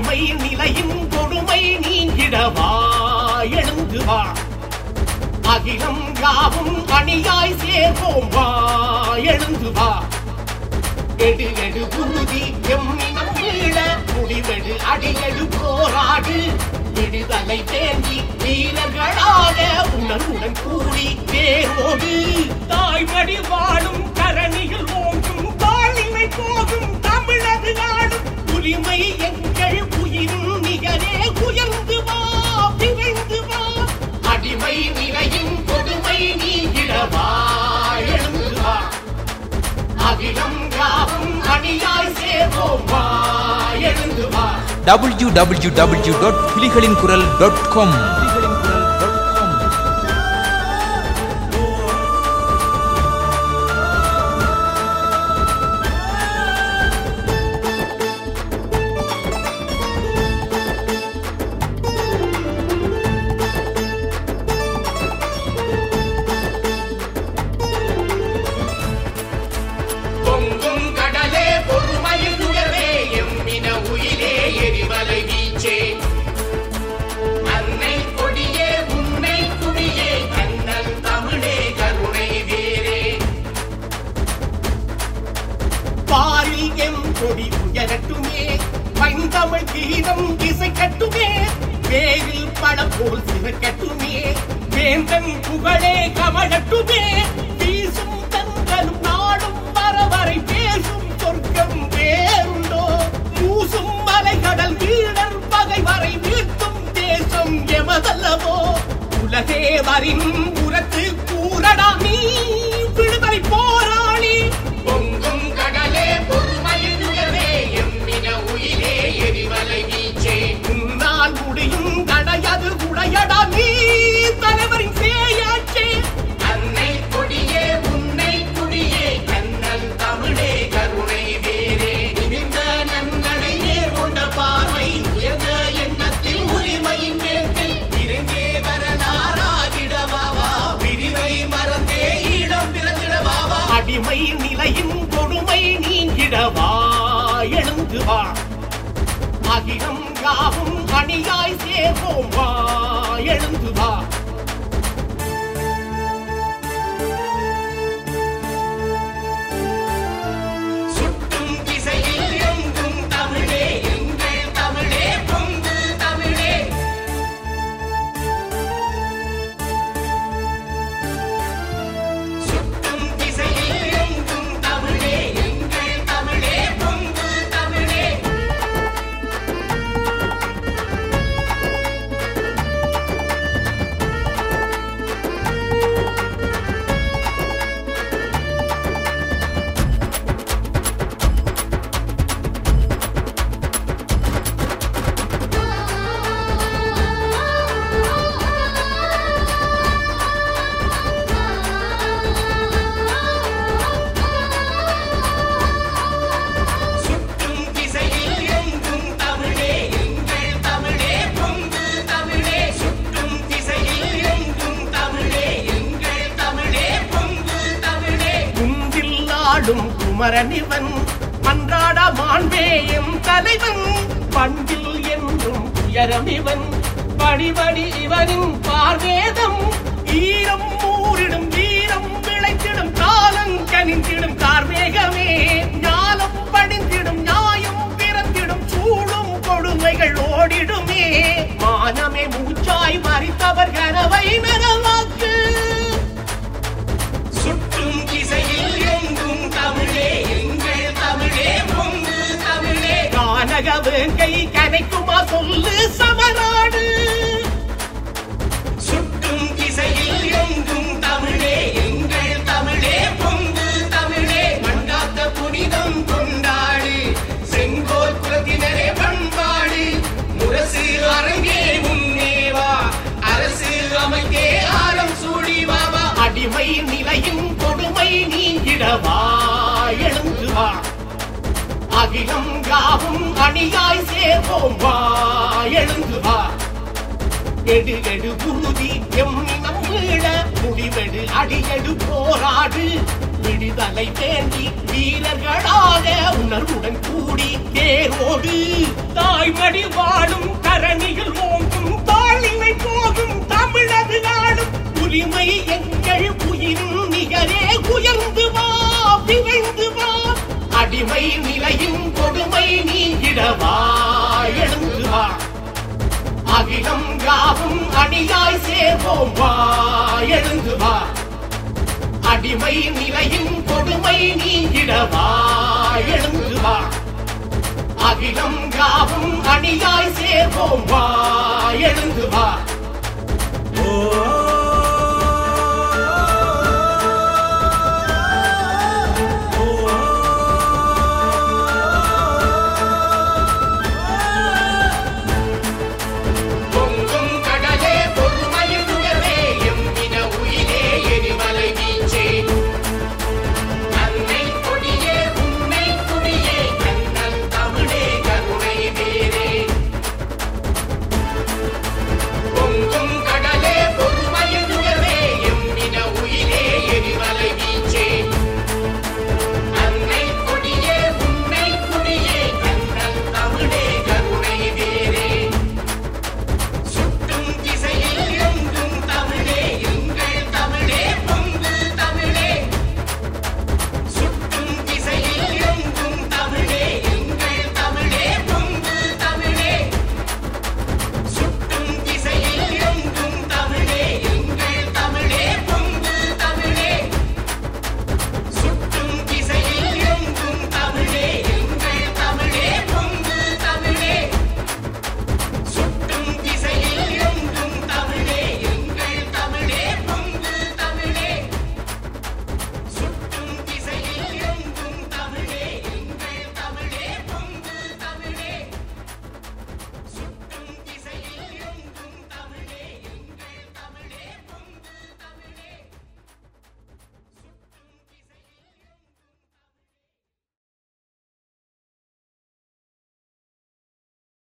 அடிமை நிலையின் கொடுமை நீங்கிடவா எழுந்து வா அகிலம் யாவும் அணியாய் சேர்வோம் வா எழுந்து வா எடு எடு உறுதி எம்மினம் வீழ முடிவெடு அடியெடு போராடு விடுதலை தேங்கி வீரர்களாக உணர்வுடன் கூடி தேரோடு தாய்மடி வாழும் கரணியில் ஓங்கும் தாழ்நிலை போகும் தமிழது நாடும் உரிமை எங்கள் உயிரும் நிகரே உயர்ந்து வா விரைந்து வா அடிமை நிலையின் கொடுமை நீங்கிடவா எழுந்து வா அகிலம் யாவும் அணியாய் சேர்வோம் வா எழுந்து வா டபிள்யூ டபிள்யூ டபிள்யூ டாட் புலிகளின் குரல் டாட் காம் பொங்கும் கடலே பொறுமையில் உயர்வே எம்மின உயிரே எரிமலை வீச்சே அன்னை கொடியே உன்னை குடியே கண்ணல் தமிழே கருணை வேரே பாரில் எம் கொடி உயரட்டுமே பைந்தமிழ் கீதம் இசைக்கட்டுமே வேரில் பழம் போல் சிறக்கட்டுமே வேந்தன் புகழே கமழட்டுமே வீசும் தங்களும் நாடும் வரவரை பேசும் சொர்க்கம் வேறுண்டோ மூசும் மலைகடல் வீரர் பகை வரை வீழ்த்தும் தேசம் எமதல்லவோ உலகே வரின் உரத்து கூறடா நீ விடுதலை போராளி பொங்கும் கடலே பொறுமையின் உயர்வே எம்மின உயிரே எரிமலை வீச்சே உன்னால் முடியும் தடையது உடையடா நீ தலைவரின் சேயாச்சே அன்னை கொடியே உன்னை குடியே கண்ணல் தமிழே கருணை வேரே நிமிர்ந்த நன்னடை நேர் கொண்ட பார்வை உயர்ந்த எண்ணத்தில் உரிமையின் மேற்கில் இறங்கே வரலாறாகிடவாவா விரிவை மறந்தே இடம் பிறந்திடவாவா அடிமை நிலையின் கொடுமை நீங்கிடவா எழுந்து வா அகிலம் யாவும் அணியாய் சேர்வோம் வா எழுந்து வா சுட்டும் திசையில் எங்கும் தமிழே எங்கள் தமிழே பொங்கு தமிழே சுட்டும் திசையில் எங்கும் தமிழே எங்கள் தமிழே பொங்கு தமிழே சுற்றும் திசையில் எங்கும் தமிழே எங்கள் தமிழே பொங்கு தமிழே சுற்றும் திசையில் எங்கும் தமிழே எங்கள் தமிழே பொங்கு தமிழே குந்தில் ஆடும் குமரனிவன் மன்றாட மாண்பேயும் தலைவன் பண்டில் என்றும் உயரமிவன் படிபடி இவனின் பார்வேதம் ஈரம் மூரிடும் வீரம் விளைத்திடும் காலம் கனிந்திடும் கார்மேகமே ஞானம் படிந்திடும் நியாயம் பிறந்திடும் சூடும் கொடுமைகள் ஓடிடுமே மானமே மூச்சாய் மறித்தவர் கனவை நனவாக்கு சுற்றும் திசையில் எங்கும் தமிழே எங்கள் தமிழே பொங்கு தமிழே கானக வேங்கை கனைக்குமா சொல்லு சமநாடு சுற்றும் திசையில் எங்கும் தமிழே எங்கள் தமிழே பொங்கு தமிழே மண்டாத்த புனிதம் கொண்டாடு செங்கோல் குலத்தினரே பண்பாடு முரசு அரங்கே முன்னேவா அரசு அமைக்கே ஆரம் சூடி வாவா அடிமை நிலையின் கொடுமை நீங்கிடவா எழுந்து வா அகிலம் யாவும் அணியாய் சேர்வோம் வா எழுந்து வா எடு எடு உறுதி எம்மினம் வீழ முடிவெடு அடியெடு போராடு விடுதலை தேண்டி வீரர்களாக உணர்வுடன் கூடி தேரோடு தாய்மடி வாழும் கரணிகள் ஓங்கும் தாளினை போகும் தமிழது நாடும் உரிமை எங்கள் உயிரும் நிகரே உயர்ந்து வா விரைந்து வா அடிமை நிலையின் கொடுமை நீங்கிடவா எழுந்து வா அகிலம் யாவும் அணியாய் சேர்வோம் வா எழுந்து வா அடிமை நிலையின் கொடுமை நீங்கிடவா எழுந்து வா அகிலம் யாவும் அணியாய் சேர்வோம் வா எழுந்து வா